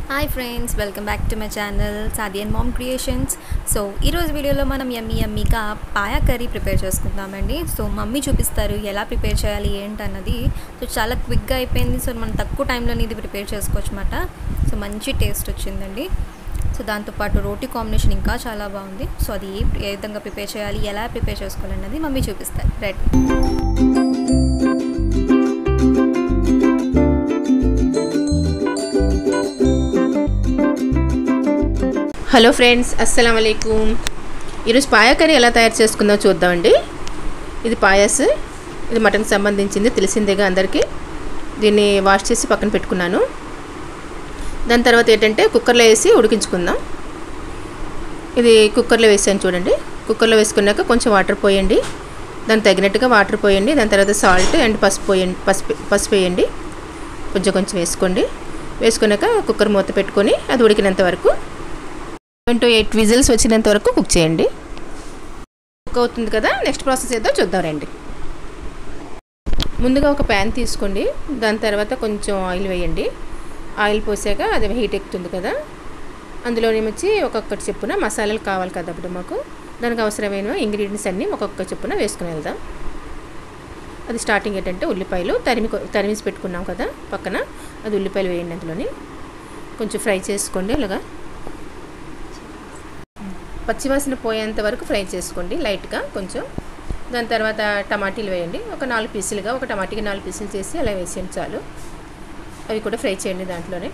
hi friends welcome back to my channel Sadi and mom creations so ఈరోజు వీడియోలో మనం ఎమ్మి ఎమ్మిగా పాయా కర్రీ ప్రిపేర్ చేసుకుందామండి సో మమ్మీ చూపిస్తారు ఎలా ప్రిపేర్ చేయాలి ఏంటన్నది సో చాలా క్విక్గా అయిపోయింది సో మనం తక్కువ టైంలోనే ఇది ప్రిపేర్ చేసుకోవచ్చు అనమాట సో మంచి టేస్ట్ వచ్చిందండి సో దాంతోపాటు రోటీ కాంబినేషన్ ఇంకా చాలా బాగుంది సో అది ఏ ఏ విధంగా ప్రిపేర్ చేయాలి ఎలా ప్రిపేర్ చేసుకోవాలన్నది మమ్మీ చూపిస్తారు రెడ్ హలో ఫ్రెండ్స్ అస్సలం అయికం ఈరోజు పాయా కర్రీ ఎలా తయారు చేసుకుందో చూద్దామండి ఇది పాయాస్ ఇది మటన్కి సంబంధించింది తెలిసిందేగా అందరికీ దీన్ని వాష్ చేసి పక్కన పెట్టుకున్నాను దాని తర్వాత ఏంటంటే కుక్కర్లో వేసి ఉడికించుకుందాం ఇది కుక్కర్లో వేసాను చూడండి కుక్కర్లో వేసుకున్నాక కొంచెం వాటర్ పోయండి దానికి తగినట్టుగా వాటర్ పోయండి దాని తర్వాత సాల్ట్ అండ్ పసుపు పోయండి పసుపు పసుపు వేయండి కొంచెం కొంచెం వేసుకోండి వేసుకున్నాక కుక్కర్ మూత పెట్టుకొని అది ఉడికినంత వరకు సెవెన్ టు ఎయిట్ విజిల్స్ వచ్చినంత వరకు కుక్ చేయండి కుక్ అవుతుంది కదా నెక్స్ట్ ప్రాసెస్ ఏదో చూద్దాం రండి ముందుగా ఒక ప్యాన్ తీసుకోండి దాని తర్వాత కొంచెం ఆయిల్ వేయండి ఆయిల్ పోసాక అది హీట్ ఎక్కుతుంది కదా అందులోనేమొచ్చి ఒక్కొక్కటి చెప్పున మసాలాలు కావాలి కదా అప్పుడు మాకు దానికి అవసరమైన ఇంగ్రీడియంట్స్ అన్నీ ఒక్కొక్క చెప్పున వేసుకుని వెళ్దాం అది స్టార్టింగ్ ఏంటంటే ఉల్లిపాయలు తరిమి తరిమిసి పెట్టుకున్నాం కదా పక్కన అది ఉల్లిపాయలు వేయండి అందులోని కొంచెం ఫ్రై చేసుకోండి ఇలాగా పచ్చివాసన పోయేంత వరకు ఫ్రై చేసుకోండి లైట్గా కొంచెం దాని తర్వాత టమాటీలు వేయండి ఒక నాలుగు పీసులుగా ఒక టమాటీకి నాలుగు పీసులు చేసి అలా వేసేయండి చాలు అవి కూడా ఫ్రై చేయండి దాంట్లోనే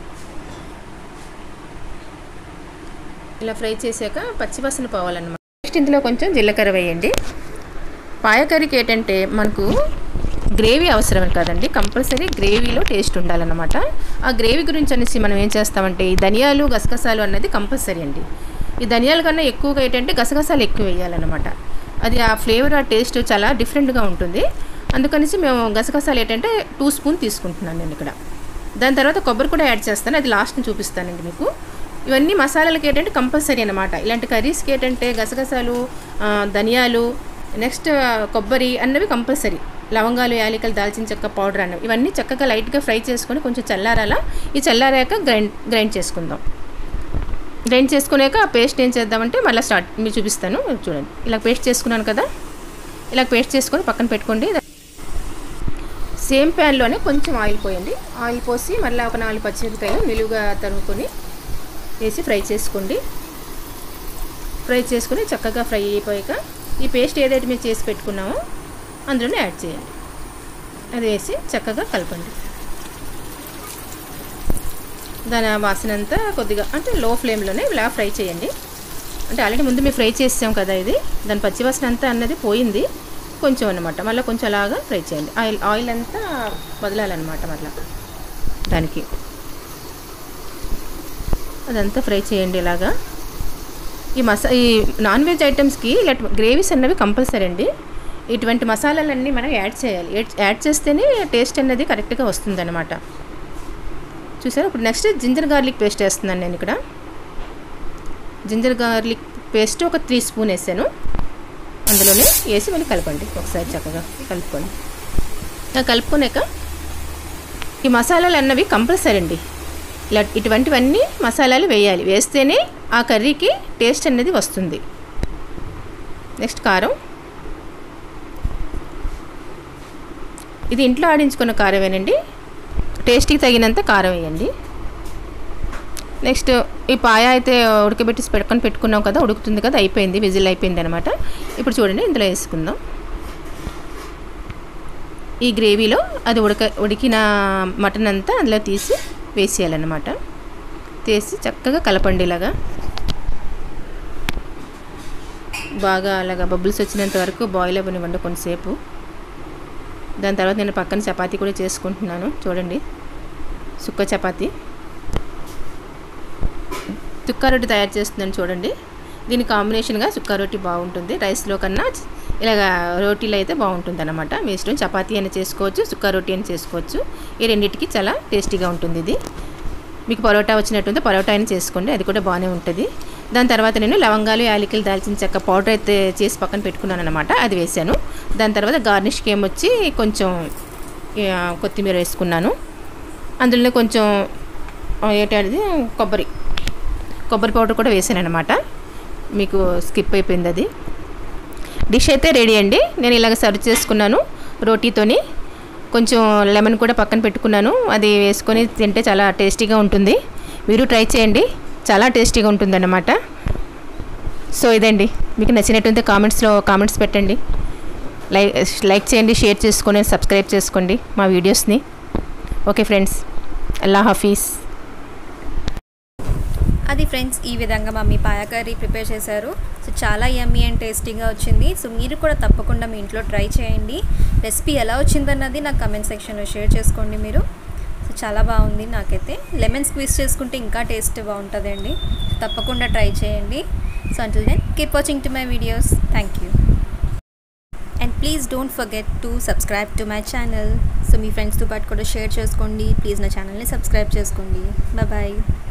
ఇలా ఫ్రై చేశాక పచ్చివాసన పోవాలన్నమాట నెక్స్ట్ ఇందులో కొంచెం జీలకర్ర వేయండి పాయ కర్రీకి ఏంటంటే మనకు గ్రేవీ అవసరం కదండి కంపల్సరీ గ్రేవీలో టేస్ట్ ఉండాలన్నమాట ఆ గ్రేవీ గురించి అనేసి మనం ఏం చేస్తామంటే ఈ ధనియాలు గసగసాలు అన్నది కంపల్సరీ అండి ఈ ధనియాల కన్నా ఎక్కువగా ఏంటంటే గసగసాలు ఎక్కువ వేయాలన్నమాట అది ఆ ఫ్లేవర్ ఆ టేస్ట్ చాలా డిఫరెంట్గా ఉంటుంది అందుకనేసి మేము గసగసాలు ఏంటంటే టూ స్పూన్ తీసుకుంటున్నాను నేను ఇక్కడ దాని తర్వాత కొబ్బరి కూడా యాడ్ చేస్తాను అది లాస్ట్ని చూపిస్తానండి మీకు ఇవన్నీ మసాలాలకి ఏంటంటే కంపల్సరీ అనమాట ఇలాంటి కర్రీస్కి ఏంటంటే గసగసాలు ధనియాలు నెక్స్ట్ కొబ్బరి అన్నవి కంపల్సరీ లవంగాలు యాలికలు దాల్చిన చెక్క పౌడర్ అన్నవి ఇవన్నీ చక్కగా లైట్గా ఫ్రై చేసుకొని కొంచెం చల్లారాలా ఈ చల్లారాక గ్రైండ్ గ్రైండ్ చేసుకుందాం గ్రైండ్ చేసుకున్నాక ఆ పేస్ట్ ఏం చేద్దామంటే మళ్ళీ స్టార్ట్ మీరు చూపిస్తాను చూడండి ఇలా పేస్ట్ చేసుకున్నాను కదా ఇలా పేస్ట్ చేసుకొని పక్కన పెట్టుకోండి సేమ్ ప్యాన్లోనే కొంచెం ఆయిల్ పోయండి ఆయిల్ పోసి మళ్ళీ ఒక నాలుగు పచ్చిమిరపకాయలు నిలువుగా తరుముకొని వేసి ఫ్రై చేసుకోండి ఫ్రై చేసుకొని చక్కగా ఫ్రై అయిపోయాక ఈ పేస్ట్ ఏదైతే మీరు చేసి పెట్టుకున్నామో అందులోనే యాడ్ చేయండి అది వేసి చక్కగా కలపండి దాని వాసన అంతా కొద్దిగా అంటే లో ఫ్లేమ్లోనే ఇలా ఫ్రై చేయండి అంటే ఆల్రెడీ ముందు మేము ఫ్రై చేసాం కదా ఇది దాని పచ్చివాసన అంతా అన్నది పోయింది కొంచెం అనమాట మళ్ళీ కొంచెం అలాగా ఫ్రై చేయండి ఆయిల్ ఆయిల్ అంతా వదలాలన్నమాట మళ్ళీ దానికి అదంతా ఫ్రై చేయండి ఇలాగా ఈ మసా ఈ నాన్ వెజ్ ఐటమ్స్కి ఇలా గ్రేవీస్ అన్నవి కంపల్సరీ అండి ఇటువంటి మసాలాలన్నీ మనం యాడ్ చేయాలి యాడ్ చేస్తేనే టేస్ట్ అనేది కరెక్ట్గా వస్తుందన్నమాట చూసారా ఇప్పుడు నెక్స్ట్ జింజర్ గార్లిక్ పేస్ట్ వేస్తున్నాను నేను ఇక్కడ జింజర్ గార్లిక్ పేస్ట్ ఒక త్రీ స్పూన్ వేసాను అందులోనే వేసి మళ్ళీ కలపండి ఒకసారి చక్కగా కలుపుకోండి కలుపుకున్నాక ఈ మసాలాలు అన్నవి కంపల్సరీ అండి ఇలా ఇటువంటివన్నీ మసాలాలు వేయాలి వేస్తేనే ఆ కర్రీకి టేస్ట్ అనేది వస్తుంది నెక్స్ట్ కారం ఇది ఇంట్లో ఆడించుకున్న కారమేనండి టేస్ట్కి తగినంత కారం వేయండి నెక్స్ట్ ఈ పాయ అయితే ఉడకబెట్టి పెట్టుకొని పెట్టుకున్నాం కదా ఉడుకుతుంది కదా అయిపోయింది విజిల్ అయిపోయింది అనమాట ఇప్పుడు చూడండి ఇందులో వేసుకుందాం ఈ గ్రేవీలో అది ఉడక ఉడికిన మటన్ అంతా అందులో తీసి వేసేయాలన్నమాట తీసి చక్కగా కలపండి ఇలాగా బాగా అలాగా బబుల్స్ వచ్చినంత వరకు బాయిల్ అవ్వనివ్వండి కొంతసేపు దాని తర్వాత నేను పక్కన చపాతీ కూడా చేసుకుంటున్నాను చూడండి సుక్క చపాతీ చుక్కా రొట్టి తయారు చేస్తున్నాను చూడండి దీని కాంబినేషన్గా చుక్కా రొట్టి బాగుంటుంది రైస్లో కన్నా ఇలాగ రోటీలో అయితే బాగుంటుంది అనమాట మీ ఇష్టం చపాతీ అని చేసుకోవచ్చు చుక్కా రొట్టి అని చేసుకోవచ్చు ఈ రెండింటికి చాలా టేస్టీగా ఉంటుంది ఇది మీకు పరోటా వచ్చినట్టుంటే పరోటా అయినా చేసుకోండి అది కూడా బాగానే ఉంటుంది దాని తర్వాత నేను లవంగాలు యాలకులు దాల్చిన చెక్క పౌడర్ అయితే చేసి పక్కన పెట్టుకున్నాను అనమాట అది వేసాను దాని తర్వాత గార్నిష్కి ఏమొచ్చి కొంచెం కొత్తిమీర వేసుకున్నాను అందులోనే కొంచెం ఏంటది కొబ్బరి కొబ్బరి పౌడర్ కూడా వేసాను అనమాట మీకు స్కిప్ అయిపోయింది అది డిష్ అయితే రెడీ అండి నేను ఇలాగ సర్వ్ చేసుకున్నాను రోటీతోని కొంచెం లెమన్ కూడా పక్కన పెట్టుకున్నాను అది వేసుకొని తింటే చాలా టేస్టీగా ఉంటుంది మీరు ట్రై చేయండి చాలా టేస్టీగా ఉంటుందన్నమాట సో ఇదండి మీకు నచ్చినట్టుంటే కామెంట్స్లో కామెంట్స్ పెట్టండి లైక్ లైక్ చేయండి షేర్ చేసుకొని సబ్స్క్రైబ్ చేసుకోండి మా వీడియోస్ని ఓకే ఫ్రెండ్స్ అల్లా హఫీజ్ అది ఫ్రెండ్స్ ఈ విధంగా మమ్మీ పాయ కర్రీ ప్రిపేర్ చేశారు సో చాలా యమ్మీ అండ్ టేస్టీగా వచ్చింది సో మీరు కూడా తప్పకుండా మీ ఇంట్లో ట్రై చేయండి రెసిపీ ఎలా వచ్చిందన్నది నాకు కమెంట్ సెక్షన్లో షేర్ చేసుకోండి మీరు సో చాలా బాగుంది నాకైతే లెమన్ స్క్వీజ్ చేసుకుంటే ఇంకా టేస్ట్ బాగుంటుందండి తప్పకుండా ట్రై చేయండి so until then keep watching to my videos thank you and please don't forget to subscribe to my channel so మీ ఫ్రెండ్స్తో పాటు కూడా షేర్ చేసుకోండి ప్లీజ్ నా ఛానల్ని సబ్స్క్రైబ్ చేసుకోండి బాయ్